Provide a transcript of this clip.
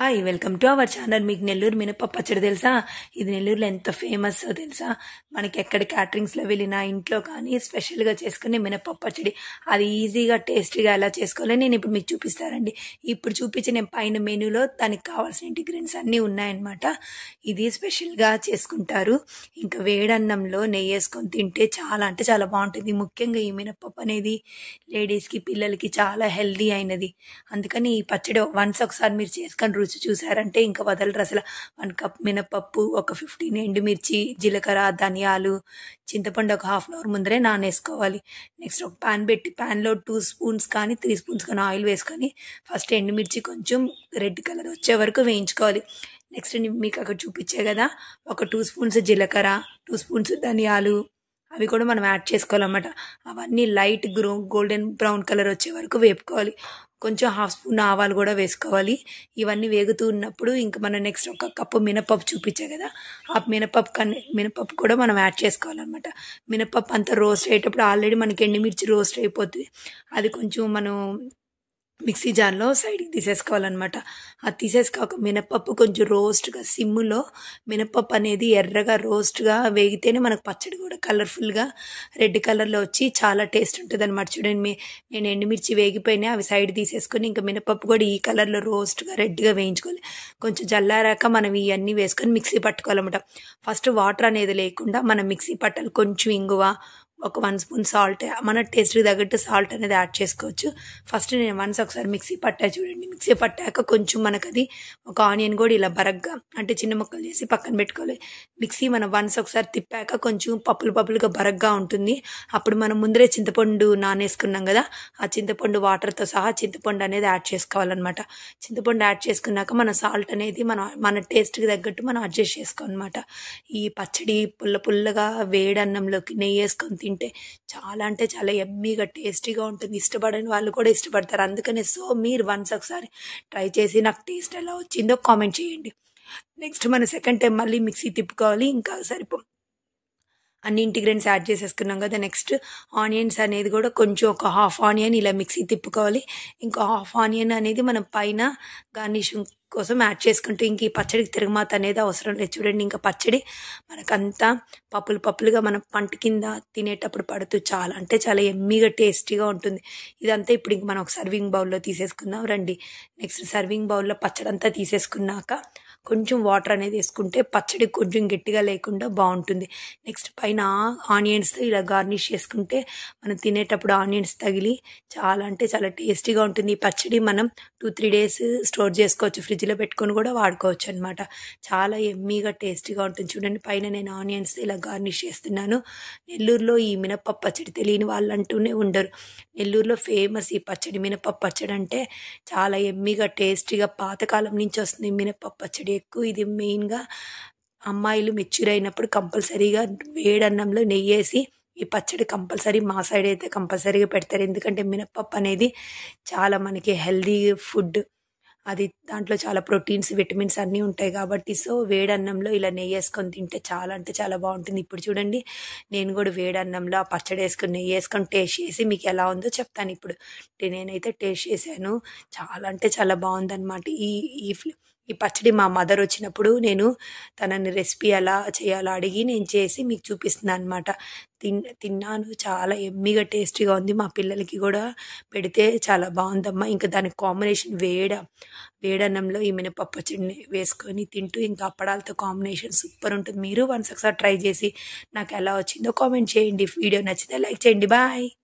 hi welcome to our channel మీకు నెల్లూరు మినపప్పు పచ్చడి తెలుసా ఇది నెల్లూరులో ఎంత ఫేమస్ తెలుసా మనకి ఎక్కడ క్యాటరింగ్స్లో వెళ్ళినా ఇంట్లో కానీ స్పెషల్గా చేసుకునే మినపప్పు పచ్చడి అది ఈజీగా టేస్టీగా ఎలా చేసుకోవాలో నేను ఇప్పుడు మీకు చూపిస్తానండి ఇప్పుడు చూపించిన నేను పైన మెనూలో దానికి కావాల్సిన ఇంటిగ్రెంట్స్ అన్నీ ఉన్నాయన్నమాట ఇది స్పెషల్గా చేసుకుంటారు ఇంకా వేడన్నంలో నెయ్యి వేసుకొని తింటే చాలా అంటే చాలా బాగుంటుంది ముఖ్యంగా ఈ మినపప్పు అనేది లేడీస్కి పిల్లలకి చాలా హెల్దీ అయినది అందుకని ఈ పచ్చడి వన్స్ ఒకసారి మీరు చేసుకొని రుచి చూసారంటే ఇంకా వదలరు అసలు వన్ కప్ మినపప్పు ఒక ఫిఫ్టీన్ ఎండుమిర్చి జీలకర్ర ధనియాలు చింతపండు ఒక హాఫ్ అన్ అవర్ ముందరే నానేసుకోవాలి నెక్స్ట్ ఒక ప్యాన్ పెట్టి ప్యాన్లో టూ స్పూన్స్ కానీ త్రీ స్పూన్స్ కానీ ఆయిల్ వేసుకొని ఫస్ట్ ఎండుమిర్చి కొంచెం రెడ్ కలర్ వచ్చే వరకు వేయించుకోవాలి నెక్స్ట్ మీకు అక్కడ చూపించే కదా ఒక టూ స్పూన్స్ జీలకర్ర టూ స్పూన్స్ ధనియాలు అవి కూడా మనం యాడ్ చేసుకోవాలన్నమాట అవన్నీ light grow golden brown colour వచ్చే వరకు వేపుకోవాలి కొంచెం హాఫ్ స్పూన్ ఆవాలు కూడా వేసుకోవాలి ఇవన్నీ వేగుతూ ఉన్నప్పుడు ఇంకా మనం నెక్స్ట్ ఒక కప్పు మినపప్పు చూపించే కదా ఆ మినపప్పు కన్నా మినపప్పు కూడా మనం యాడ్ చేసుకోవాలన్నమాట మినపప్పు అంతా రోస్ట్ అయ్యేటప్పుడు ఆల్రెడీ మనకి ఎండుమిర్చి రోస్ట్ అయిపోతుంది అది కొంచెం మనం మిక్సీ జార్లో సైడ్కి తీసేసుకోవాలన్నమాట అది తీసేసుకోక మినపప్పు కొంచెం రోస్ట్గా సిమ్ములో మినపప్పు అనేది ఎర్రగా రోస్ట్గా వేగితేనే మనకు పచ్చడి కూడా కలర్ఫుల్గా రెడ్ కలర్లో వచ్చి చాలా టేస్ట్ ఉంటుంది అనమాట చూడండి మీ నేను ఎండుమిర్చి వేగిపోయినాయి అవి సైడ్ తీసేసుకొని ఇంకా మినపప్పు కూడా ఈ కలర్లో రోస్ట్గా రెడ్గా వేయించుకోవాలి కొంచెం జల్లారాక మనం ఇవన్నీ వేసుకొని మిక్సీ పట్టుకోవాలన్నమాట ఫస్ట్ వాటర్ అనేది లేకుండా మనం మిక్సీ పట్టాలి కొంచెం ఇంగువ ఒక వన్ స్పూన్ సాల్ట్ మన టేస్ట్కి తగ్గట్టు సాల్ట్ అనేది యాడ్ చేసుకోవచ్చు ఫస్ట్ నేను వన్స్ ఒకసారి మిక్సీ పట్టా చూడండి మిక్సీ పట్టాక కొంచెం మనకు అది ఒక ఆనియన్ కూడా ఇలా బరగ్గా అంటే చిన్న ముక్కలు చేసి పక్కన పెట్టుకోవాలి మిక్సీ మనం వన్స్ ఒకసారి తిప్పాక కొంచెం పప్పులు పప్పులుగా బరగ్గా ఉంటుంది అప్పుడు మనం ముందరే చింతపండు నానేసుకున్నాం కదా ఆ చింతపండు వాటర్తో సహా చింతపండు అనేది యాడ్ చేసుకోవాలన్నమాట చింతపండు యాడ్ చేసుకున్నాక మన సాల్ట్ అనేది మన మన టేస్ట్కి తగ్గట్టు మనం అడ్జస్ట్ చేసుకోవాలన్నమాట ఈ పచ్చడి పుల్ల పుల్లగా వేడన్నంలోకి నెయ్యి వేసుకొని తింటే చాలా అంటే చాలా ఎమ్మీగా టేస్టీగా ఉంటుంది ఇష్టపడని వాళ్ళు కూడా ఇష్టపడతారు అందుకనే సో మీరు వన్స్ ఒకసారి ట్రై చేసి నాకు టేస్ట్ ఎలా వచ్చిందో కామెంట్ చేయండి నెక్స్ట్ మన సెకండ్ టైం మళ్ళీ మిక్సీ తిప్పుకోవాలి ఇంకా సరిపో అన్ని ఇంటిగ్రెంట్స్ యాడ్ చేసేసుకున్నాం కదా నెక్స్ట్ ఆనియన్స్ అనేది కూడా కొంచెం ఒక హాఫ్ ఆనియన్ ఇలా మిక్సీ తిప్పుకోవాలి ఇంకో హాఫ్ ఆనియన్ అనేది మనం పైన గార్నిషింగ్ కోసం యాడ్ చేసుకుంటూ ఇంక ఈ పచ్చడికి తిరగమాత అనేది అవసరం లేదు చూడండి ఇంకా పచ్చడి మనకంతా పప్పులు పప్పులుగా మనం పంట కింద తినేటప్పుడు పడుతూ చాలా అంటే చాలా ఎమ్మీగా టేస్టీగా ఉంటుంది ఇదంతా ఇప్పుడు ఇంక మనం ఒక సర్వింగ్ బౌల్లో తీసేసుకుందాం రండి నెక్స్ట్ సర్వింగ్ బౌల్లో పచ్చడి అంతా తీసేసుకున్నాక కొంచెం వాటర్ అనేది వేసుకుంటే పచ్చడి కొంచెం గట్టిగా లేకుండా బాగుంటుంది నెక్స్ట్ పైన ఆనియన్స్తో ఇలా గార్నిష్ చేసుకుంటే మనం తినేటప్పుడు ఆనియన్స్ తగిలి చాలా అంటే చాలా టేస్టీగా ఉంటుంది ఈ పచ్చడి మనం టూ త్రీ డేస్ స్టోర్ చేసుకోవచ్చు ఫ్రిడ్జ్లో పెట్టుకొని కూడా వాడుకోవచ్చు అనమాట చాలా ఎమ్మీగా టేస్టీగా ఉంటుంది చూడండి పైన నేను ఆనియన్స్ ఇలా గార్నిష్ చేస్తున్నాను నెల్లూరులో ఈ మినపప్పు పచ్చడి తెలియని వాళ్ళు అంటూనే ఉండరు నెల్లూరులో ఫేమస్ ఈ పచ్చడి మినపప్పు పచ్చడి అంటే చాలా ఎమ్మీగా టేస్టీగా పాతకాలం నుంచి వస్తుంది మినపప్పు పచ్చడి ఎక్కువ ఇది మెయిన్గా అమ్మాయిలు మెచ్యూర్ అయినప్పుడు కంపల్సరీగా వేడన్నంలో నెయ్యి వేసి ఈ పచ్చడి కంపల్సరీ మా సైడ్ అయితే కంపల్సరీగా పెడతారు ఎందుకంటే మినపప్పు అనేది చాలా మనకి హెల్దీ ఫుడ్ అది దాంట్లో చాలా ప్రోటీన్స్ విటమిన్స్ అన్నీ ఉంటాయి కాబట్టి సో వేడన్నంలో ఇలా నెయ్యి వేసుకొని తింటే చాలా అంటే చాలా బాగుంటుంది ఇప్పుడు చూడండి నేను కూడా వేడన్నంలో ఆ పచ్చడి వేసుకొని నెయ్యి వేసుకొని టేస్ట్ చేసి మీకు ఎలా ఉందో చెప్తాను ఇప్పుడు నేనైతే టేస్ట్ చేశాను చాలా అంటే చాలా బాగుందన్నమాట ఈ ఈ ఈ పచ్చడి మా మదర్ వచ్చినప్పుడు నేను తనని రెసిపీ ఎలా చేయాలో అడిగి నేను చేసి మీకు చూపిస్తున్నాను అనమాట తిన్ తిన్నాను చాలా ఎమ్మిగా టేస్టీగా ఉంది మా పిల్లలకి కూడా పెడితే చాలా బాగుందమ్మా ఇంకా దానికి కాంబినేషన్ వేడ వేడన్నంలో ఈ మినపప్పు పచ్చడిని వేసుకొని తింటూ ఇంకా అప్పడాలతో కాంబినేషన్ సూపర్ ఉంటుంది మీరు వన్స్ ఒకసారి ట్రై చేసి నాకు ఎలా వచ్చిందో కామెంట్ చేయండి వీడియో నచ్చితే లైక్ చేయండి బాయ్